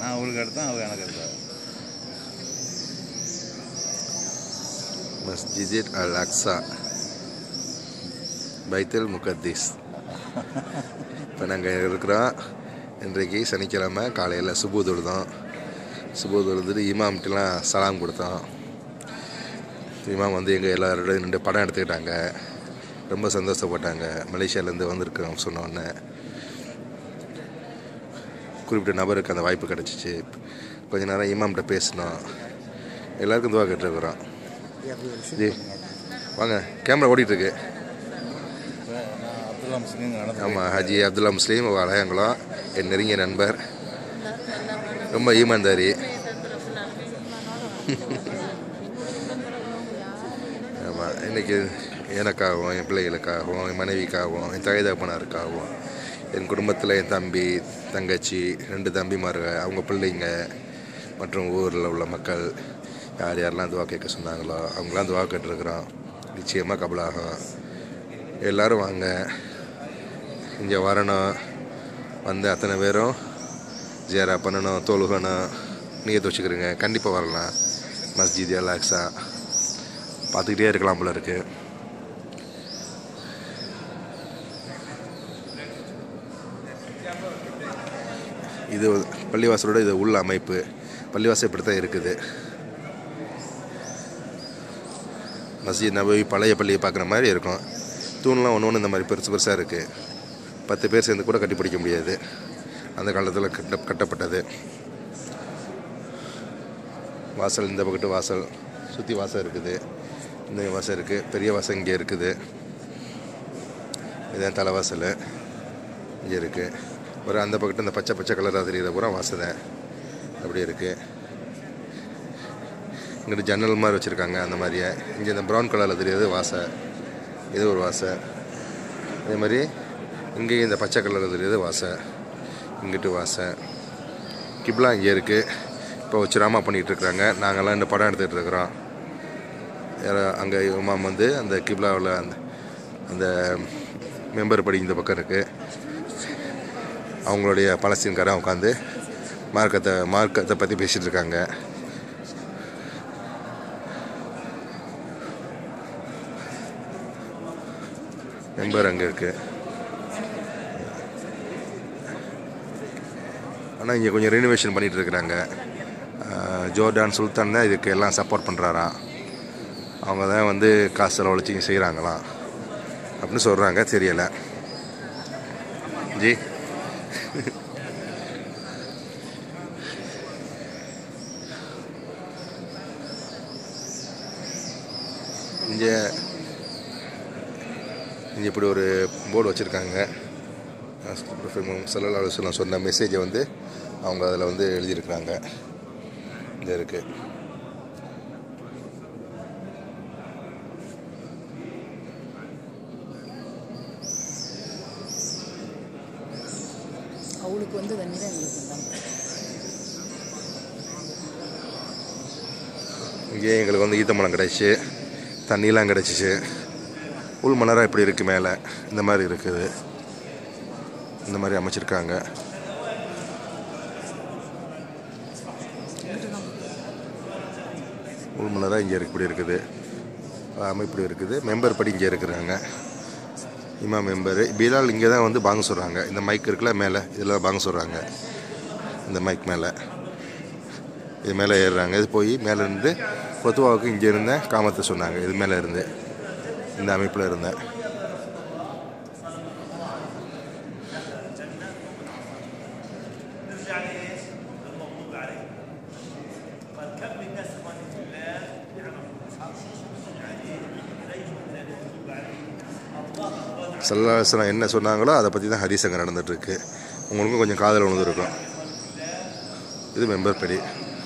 நான் அவளுக்கு எடுத்தேன் அவள் எனக்கு எடுத்தா மஸ்ஜித் அல் அக்ஸா பைத்தல் முகத்தீஸ் இப்போ நாங்கள் இருக்கிறோம் இன்றைக்கு சனிக்கிழமை காலையில் சுபு தொழுதோம் சுபு தொழுதுட்டு இமாம்கிட்டலாம் சலாம் கொடுத்தோம் இமாம் வந்து எங்கள் எல்லாரோட ரெண்டு படம் எடுத்துக்கிட்டாங்க ரொம்ப சந்தோஷப்பட்டாங்க மலேசியாவிலேருந்து வந்திருக்கோம் சொன்னோன்னே குறிப்பிட்ட நபருக்கு அந்த வாய்ப்பு கிடச்சிச்சு கொஞ்ச நேரம் இமாம்கிட்ட பேசினோம் எல்லாருக்கும் துவா கேட்டுருக்குறோம் ஜி வாங்க கேமரா ஓடிட்டுருக்கு நான் அப்துல்லா முஸ்லீம் நடந்து ஆமாம் ஹாஜி அப்துல்லா முஸ்லீம் வளையங்குளம் என் நெருங்கிய நண்பர் ரொம்ப ஈமான்தாரி ஆமாம் இன்னைக்கு எனக்காகவும் என் பிள்ளைகளுக்காகவும் என் மனைவிக்காகவும் என் தாய் தகப்பனாருக்காகவும் என் குடும்பத்தில் என் தம்பி தங்கச்சி ரெண்டு தம்பிமாருங்க அவங்க பிள்ளைங்க மற்றும் ஊரில் உள்ள மக்கள் யார் யாரெல்லாம் துவா கேட்க சொன்னாங்களோ அவங்களாம் துவா கேட்டுருக்குறோம் நிச்சயமாக கபலாகும் எல்லோரும் வாங்க இங்கே வரணும் வந்து அத்தனை பேரும் ஜியாரா பண்ணணும் தொழுகணும் நீங்கள் வச்சுக்கிறீங்க கண்டிப்பாக வரலாம் மஸ்ஜித் அலாக்ஸா பார்த்துக்கிட்டே இருக்கலாம் போல இருக்கு இது பள்ளிவாசலோட இது உள்ள அமைப்பு பள்ளிவாசல் இப்படி தான் இருக்குது மஸ்ஜித் நபவி பழைய பள்ளியை பார்க்குற மாதிரி இருக்கும் தூண்லாம் ஒன்று ஒன்று இந்த மாதிரி பெருசு பெருசாக இருக்குது பத்து பேர் சேர்ந்து கூட கட்டி பிடிக்க முடியாது அந்த காலத்தில் கட்ட கட்டப்பட்டது வாசல் இந்த பக்கத்து வாசல் சுற்றி வாசல் இருக்குது இந்த வாசல் இருக்குது பெரிய வாசல் இங்கே இருக்குது இதுதான் தலைவாசல் இங்கே இருக்குது ஒரு அந்த பக்கத்து இந்த பச்சை பச்சை கலராக தெரியுற பூரா வாசல் தான் அப்படி இருக்குது இங்கிட்டு ஜன்னல் மாதிரி வச்சுருக்காங்க அந்த மாதிரியே இங்கே இந்த ப்ரௌன் கலரில் தெரியுது வாசை இது ஒரு வாசை அதே மாதிரி இங்கேயும் இந்த பச்சை கலரில் தெரியுது வாசை இங்கிட்டு வாசை கிப்லா இங்கே இருக்குது இப்போ வச்சுராமா பண்ணிகிட்டு இருக்கிறாங்க நாங்கள்லாம் இந்த படம் எடுத்துகிட்டு இருக்கிறோம் அங்கே இமாம் வந்து அந்த கிப்லாவில் அந்த அந்த மெம்பர் படி இந்த பக்கம் இருக்குது அவங்களுடைய பலஸ்தீன்காரன் உட்காந்து மார்க்கத்தை மார்க்கத்தை பற்றி பேசிகிட்டு இருக்காங்க மெம்பர் அங்கே இருக்குது ஆனால் இங்கே கொஞ்சம் ரெனோவேஷன் பண்ணிகிட்டு இருக்கிறாங்க ஜோர்டான் சுல்தான் தான் இதுக்கு எல்லாம் சப்போர்ட் பண்ணுறாராம் அவங்க தான் வந்து காசு செலவழிச்சு இங்கே செய்கிறாங்களாம் அப்படின்னு சொல்கிறாங்க தெரியலை ஜி இங்கே இங்கே இப்படி ஒரு போர்டு வச்சுருக்காங்க சல்லல்லா அலுவலம் சொன்ன மெசேஜை வந்து அவங்க அதில் வந்து எழுதியிருக்கிறாங்க இந்த இருக்குது அவளுக்கு வந்து தண்ணி தான் எங்களுக்கு வந்தாங்க இங்கே எங்களுக்கு வந்து ஈத்தம்பழம் கிடச்சி தண்ணிலாம் கிடச்சிச்சு உள் மணராக இப்படி இருக்குது மேலே இந்த மாதிரி இருக்குது இந்த மாதிரி அமைச்சிருக்காங்க உள் மணராக இங்கே இருக்கு இப்படி இருக்குது அமைப்பு இப்படி இருக்குது மெம்பர் படி இங்கே இருக்கிறாங்க இமா மெம்பரு பிலால் இங்கே தான் வந்து பாங்க சொல்கிறாங்க இந்த மைக் இருக்குல்ல மேலே இதில் பாங்க சொல்கிறாங்க இந்த மைக் மேலே இது மேலே ஏறுறாங்க இது போய் மேலே இருந்து கொத்துவாவுக்கு இங்கே இருந்தேன் காமத்தை சொன்னாங்க இது மேலே இருந்து இந்த அமைப்பில் இருந்தேன் சல்லாசனம் என்ன சொன்னாங்களோ அதை பற்றி தான் ஹதீஸ் அங்கே நடந்துகிட்ருக்கு உங்களுக்கும் கொஞ்சம் காதல் விழுந்துருக்கும் இது மெம்பர் படி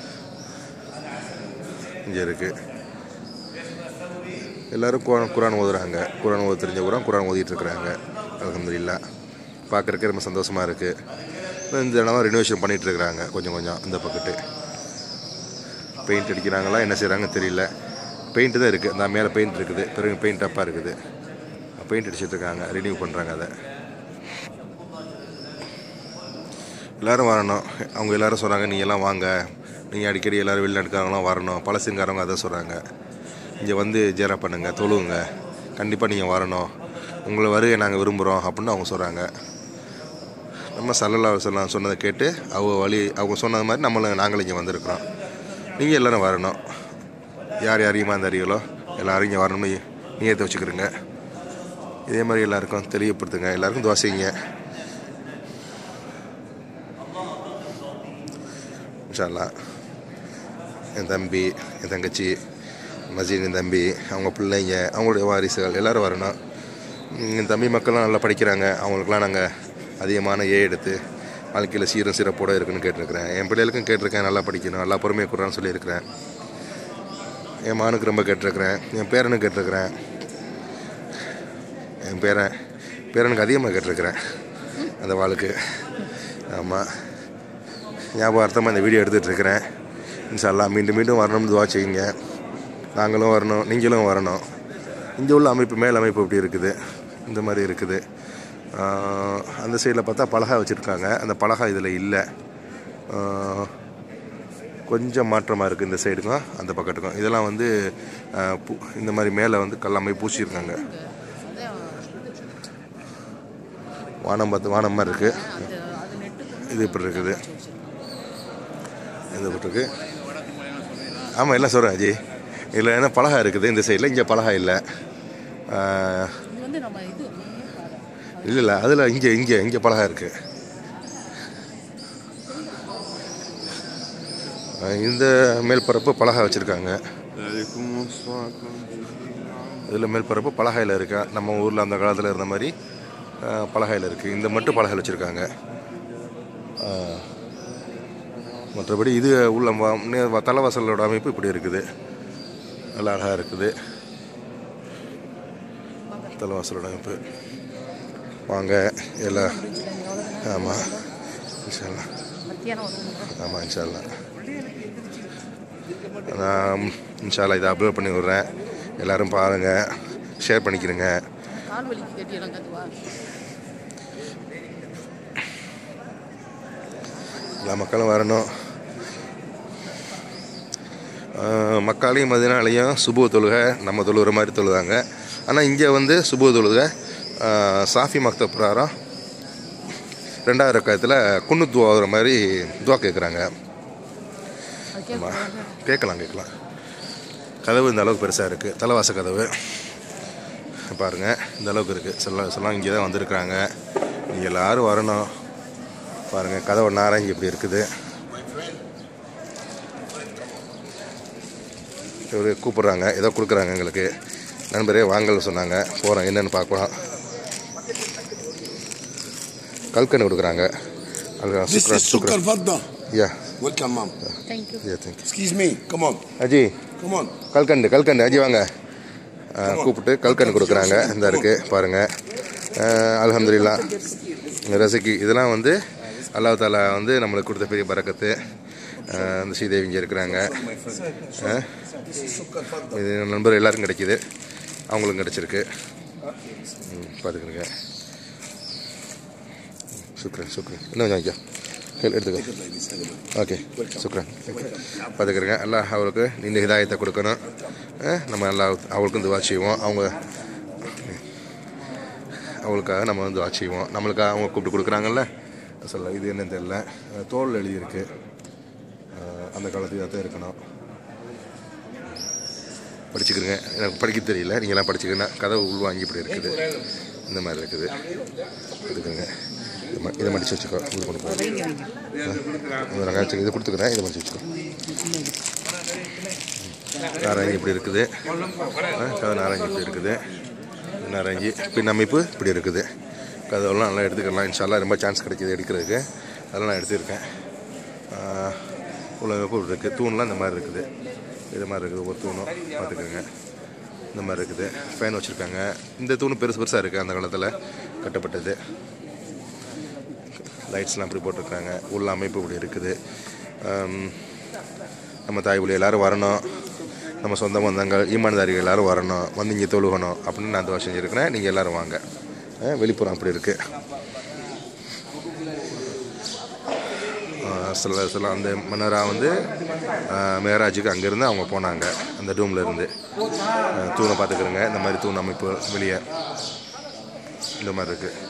இங்கே இருக்குது எல்லோரும் குரான் குரான் ஓதுறாங்க குரான் ஓத தெரிஞ்ச குரான் குரான் ஓதிட்டு இருக்கிறாங்க அலமதுல்லா பார்க்குறக்கே ரொம்ப சந்தோஷமாக இருக்குது இந்த இடமா ரினோவேஷன் பண்ணிகிட்டு இருக்கிறாங்க கொஞ்சம் கொஞ்சம் இந்த பக்கத்து பெயிண்ட் அடிக்கிறாங்களா என்ன செய்கிறாங்க தெரியல பெயிண்ட் தான் இருக்குது அந்த மேலே பெயிண்ட் இருக்குது பிறகு பெயிண்ட் டப்பாக இருக்குது பெயிண்ட் அடிச்சிட்டு இருக்காங்க ரினியூ பண்ணுறாங்க அதை எல்லோரும் வரணும் அவங்க எல்லாரும் சொல்கிறாங்க நீ எல்லாம் வாங்க நீங்கள் அடிக்கடி எல்லோரும் வெளிநாட்டுக்காரங்களாம் வரணும் பழசுங்காரவங்க அதான் சொல்கிறாங்க இங்கே வந்து ஜேரா பண்ணுங்கள் தொழுவுங்க கண்டிப்பாக நீங்கள் வரணும் உங்களை வருகை நாங்கள் விரும்புகிறோம் அப்படின்னு அவங்க சொல்கிறாங்க நம்ம சல்லல்லா சொல்லலாம் சொன்னதை கேட்டு அவங்க வழி அவங்க சொன்னது மாதிரி நம்மளும் நாங்களும் இங்கே வந்திருக்கிறோம் நீங்கள் எல்லோரும் வரணும் யார் யார் ஈமாந்தாரிகளோ எல்லாரும் இங்கே வரணும்னு நீயத்தை வச்சுக்கிறோங்க இதே மாதிரி எல்லாருக்கும் தெரியப்படுத்துங்க எல்லாருக்கும் துவா செய்யுங்க இன்ஷால்லா என் தம்பி என் தங்கச்சி மசீன் தம்பி அவங்க பிள்ளைங்க அவங்களுடைய வாரிசுகள் எல்லோரும் வரணும் ம், என் தம்பி மக்கள்லாம் நல்லா படிக்கிறாங்க அவங்களுக்குலாம் நாங்கள் அதிகமான ஏ எடுத்து வாழ்க்கையில் சீரும் சிறப்போடு இருக்குன்னு கேட்டிருக்கிறேன் என் பிள்ளைகளுக்கும் கேட்டிருக்கேன் நல்லா படிக்கணும் நல்லா பொறுமையாக கூறான்னு சொல்லியிருக்கிறேன் என் மகனுக்கு ரொம்ப கேட்டிருக்கிறேன் என் பேரனுக்கு கேட்டிருக்கிறேன் என் பேரன் பேரனுக்கு அதிகமாக கேட்டிருக்கிறேன் அந்த வாளுக்கு ஆமாம் ஞாபகார்த்தமாக இந்த வீடியோ எடுத்துகிட்டு இருக்கிறேன் இன்ஷால்லா மீண்டும் மீண்டும் வரணும்னு துவா செய்யுங்க நாங்களும் வரணும் நீங்களும் வரணும் இங்கே உள்ள அமைப்பு மேல் அமைப்பு இப்படி இருக்குது இந்த மாதிரி இருக்குது ஆஹ் அந்த சைடில் பார்த்தா பலகா வச்சுருக்காங்க அந்த பலகா இதில் இல்லை ஆஹ் கொஞ்சம் மாற்றமாக இருக்குது இந்த சைடுக்கும் அந்த பக்கத்துக்கும் இதெல்லாம் வந்து ஆஹ் பூ- இந்த மாதிரி மேலே வந்து கல்லாமை பூசியிருக்காங்க வானம் பார்த்து வானம் மாதிரி இருக்குது அந்த அது நெட்டு இது இப்படி இருக்குது இது இப்படி இருக்கு ஆமாம் எல்லாம் சொல்கிறேன் அஜி இதில் என்ன பலகா இருக்குது இந்த சைடில் இங்கே பலகா இல்லை ஆஹ் இது வந்து நம்ம இது இல்லை இல்லை அதில் இங்கே இங்கே இங்கே பலகா இருக்குது இந்த மேல்பரப்பு பலகா வச்சுருக்காங்க இதில் மேல்பரப்பு பலகையில் இருக்கு நம்ம ஊரில் அந்த காலத்தில் இருந்த மாதிரி அஹ், பலகையில் இருக்குது இந்த மட்டும் பலகையில் வச்சுருக்காங்க மற்றபடி இது உள்ள வ- நே- தலைவாசலோட அமைப்பு இப்படி இருக்குது நல்லா அழகாக இருக்குது தலைவாசலோட அமைப்பு வாங்க எல்லாம் ஆமாம் இன்ஷால்லா மத்தியானம் ஒரு ஆமாம் இன்ஷால்லா நான் இன்ஷால்லா இதை அப்லோட் பண்ணி விட்றேன் எல்லோரும் பாருங்கள் ஷேர் பண்ணிக்கிறேங்க கால் வலிக்கு கட்டி எல்லாம் கத்துவா எல்லா மக்களும் வரணும் ஆஹ் மக்காலையும் மதினாலையும் சுபு தொழுகை நம்ம தொழுகிற மாதிரி தொழுதாங்க ஆனால் இங்கே வந்து சுபு தொழுகை ஆஹ் சாஃபி மக்த பிரகாரம் ரெண்டாயிரம் ரக்காயத்தில் குன்னு துவாகிற மாதிரி துவா கேட்குறாங்க அது கேட்க கேட்கலாம் கேட்கலாம் கதவு இந்த அளவுக்கு பெருசாக இருக்குது தலைவாச கதவு பாருங்கள் இந்த அளவுக்கு இருக்குது சில சிலாம் இங்கே தான் வந்திருக்கிறாங்க நீங்கள் எல்லோரும் வரணும் பாருங்கள் கதவு நாரங்கி இப்படி இருக்குது இவர் கூப்பிட்றாங்க ஏதோ கொடுக்குறாங்க எங்களுக்கு நண்பரே வாங்கல சொன்னாங்க போகிறோம் என்னென்னு பார்க்கலாம் கல்கண்டு கொடுக்குறாங்க அல்கா This சுக்ரா is சுக்ரா Sukkar Vadda. யா Welcome, mom. தேங்க்யூ யா thank you Excuse me. Come on. அஜி Come on. கல்கண்டு கல்கண்டு அஜி வாங்க ஆ, கூப்பிட்டு கல்கண்டு கொடுக்குறாங்க இந்த இருக்கு பாருங்க அலமதுல்லா ரசிக்கு இதெல்லாம் வந்து அல்லாஹ் தாலா வந்து நம்மளுக்கு கொடுத்த பெரிய பறக்கத்து ஆ, அந்த ஸ்ரீதேவி இங்கே இருக்கிறாங்க ஆ, இது நண்பர் எல்லாருக்கும் கிடைக்கிது அவங்களுக்கும் கிடைச்சிருக்கு ம், பார்த்துக்கிறேங்க சுக்ரன் சுக்ரன் இன்னும் கொஞ்சம் வைக்க கேள் எடுத்துக்கோ ஓகே சுக்ரன் பார்த்துக்கிறேங்க அல்லாஹ் அவளுக்கு நீண்ட ஹிதாயத்தை கொடுக்கணும் அஹ் நம்ம நல்லா அவளுக்கும் துவா செய்வோம் அவங்க அவளுக்காக நம்ம வந்து துவா செய்வோம் நம்மளுக்காக அவங்க கூப்பிட்டு கொடுக்குறாங்கல்ல சொல்ல இது என்னன்னு தெரியல அஹ் தோல் எழுதியிருக்கு அஹ் அந்த காலத்து தான் இருக்கணும் படிச்சுக்கிறேங்க எனக்கு படிக்க தெரியல நீங்களாம் படிச்சுக்கிறேன்னா கதவு உள்வாங்கி இப்படி இருக்குது இந்த மாதிரி இருக்குது எடுத்துக்கோங்க இதை ம- இதை மடிச்சு வச்சுக்கோ இது கொண்டு போ வைங்க வைங்க இது நான் வச்சு இது கொடுத்துக்கிறேன் இதை மடிச்சு வச்சுக்கோ நாரங்கி இப்படி இருக்குது ஆ, கதை நாரங்கி இப்படி இருக்குது நாரங்கி பின் அமைப்பு இப்படி இருக்குது கதவெல்லாம் நல்லா எடுத்துக்கலாம் இன்ஷால்லாம் ரொம்ப சான்ஸ் கிடைக்கிது எடுக்கிறதுக்கு அதெல்லாம் நான் எடுத்துருக்கேன் உள்ள அமைப்பு இப்படி இருக்குது தூண்லாம் இந்த மாதிரி இருக்குது இது மாதிரி இருக்குது ஒவ்வொரு தூணும் பார்த்துக்கோங்க இந்த மாதிரி இருக்குது ஃபேன் வச்சுருக்காங்க இந்த தூணு பெருசு பெருசாக இருக்குது அந்த காலத்தில் கட்டப்பட்டது லைட்ஸ்லாம் இப்படி போட்டிருக்காங்க உள்ள அமைப்பு இப்படி இருக்குது ஆம், நம்ம தாய் வழி எல்லாரும் வரணும் நம்ம சொந்த பந்தங்கள் ஈமான்தாரிகள் எல்லாரும் வரணும் வந்து இங்கே தொழுகணும் அப்படின்னு நான் துவா செஞ்சுருக்கிறேன் நீங்கள் எல்லாரும் வாங்க அஹ் வெளிப்புறம் அப்படி இருக்குது சில சில அந்த மன்னராக வந்து ஆஹ், மேராஜுக்கு அங்கேருந்து அவங்க போனாங்க அந்த டூமில் இருந்து ஆஹ், தூணை பார்த்துக்கிறோங்க இந்த மாதிரி தூண் அமைப்பு வெளியே இந்த மாதிரி இருக்குது